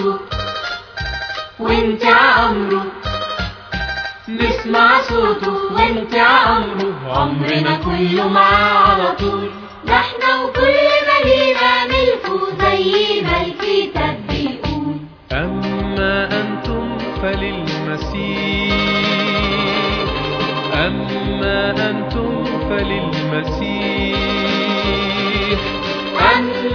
صوته ونطيع أمره نسمع صوته ونطيع أمره عمرنا كله معاه على طول ده احنا وكل ما لينا ملكه زي ما الكتاب بيقول أما أنتم فللمسيح أما أنتم فللمسيح أما